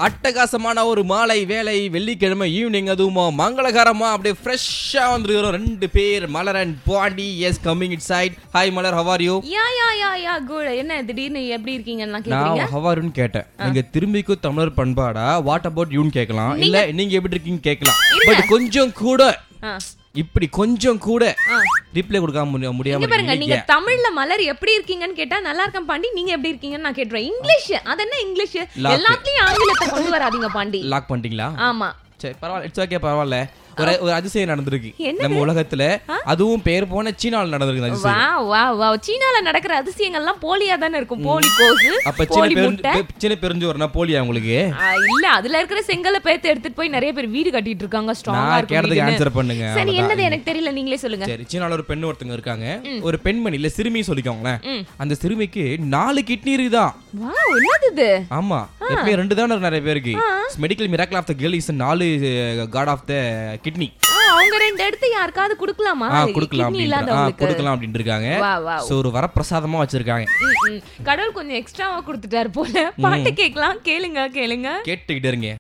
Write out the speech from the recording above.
அட்டகாசமான ஒரு மாலை வேலை வெள்ளிக்கிழமை ஈவினிங் அதுவும் மங்களகரமா அப்படியே ஃப்ரெஷ்ஷா வந்துருக்கிறோம் ரெண்டு பேர் Malar and Pandi is coming it side hi Malar how you yeah yeah yeah yeah good என்ன திடீர்னு எப்படி இருக்கீங்கன்னு கேக்குறீங்க நான் ஹவாருன்னு கேட்டேன் நீங்க திரும்பிக்கும் தமிழர் பண்பாடா வாட் அபவுட் யூன்னு கேட்கலாம் இல்ல நீங்க எப்படி இருக்கீங்க கேட்கலாம் பட் கொஞ்சம் கூட ஆ. இப்படி கொஞ்சம் கூட ஆ. ரிப்ளை கொடுக்காம முடிய- முடியாம இங்க பாருங்க நீங்க இருக்கீங்க. தமிழ்ல மலர் எப்படி இருக்கீங்கன்னு கேட்டா நல்லா இருக்கேன் பாண்டி நீங்க எப்படி இருக்கீங்கன்னு நான் கேட்டுறேன் இங்கிலீஷ் அது என்ன இங்கிலீஷ் Lock. எல்லாத்துலயும் ஆங்கிலத்தை கொண்டு வராதீங்க பாண்டி லாக் பண்ணிட்டீங்களா ஆமா சரி பரவாயில்ல இட்ஸ் ஓகே பரவாயில்ல ஒரு ஒரு அதிசயம் நடந்திருக்கு என்னது? நம்ம உலகத்துல அதுவும் பேர் போன சீனாவில் நடந்திருக்கு இந்த அதிசயம் வா வா வா சீனால நடக்கிற அதிசயங்கள்லாம் போலியா தானே இருக்கும் போலி கோசு அப்ப சின்ன போலி பெருந்து முட்டை பெ- சின்ன பெருஞ்சோறுனா போலியா உங்களுக்கு ஆ, இல்ல அதுல இருக்கிற செங்கலை பேத்து எடுத்துட்டு போய் நிறைய பேர் வீடு கட்டிட்டு இருக்காங்க ஸ்ட்ராங்கா நான் கேட்டதுக்கு ஆன்சர் பண்ணுங்க சரி அவ்வளவுதான். என்னது எனக்கு தெரியல நீங்களே சொல்லுங்க சரி சீனால ஒரு பெண் ஒருத்தங்க இருக்காங்க ஒரு பெண்மணி இல்ல சிறுமி சொல்லிக்கோங்களேன் ம். அந்த சிறுமிக்கு நாலு கிட்னி இருக்குதான் வாவ் என்னது இது ஆமா எப்பவுமே ரெண்டு தானே இருக்கு நிறைய பேருக்கு medical miracle of the girl is நாலு God of the kidney ah, அவங்க ரெண்டு எடுத்து யாருக்காவது கொடுக்கலாமா ஆ கொடுக்கலாம் கிட்னி அப்படின்னு ஆ இல்லாதவங்களுக்கு கொடுக்கலாம் அப்படின்னு இருக்காங்க வா வா சோ ஒரு வரப்பிரசாதமா வச்சிருக்காங்க ம், ம். கடவுள் கொஞ்சம் எக்ஸ்ட்ராவா கொடுத்துட்டாரு போல பாட்டு கேட்கலாம் கேளுங்க கேளுங்க கேட்டுக்கிட்டே இருங்க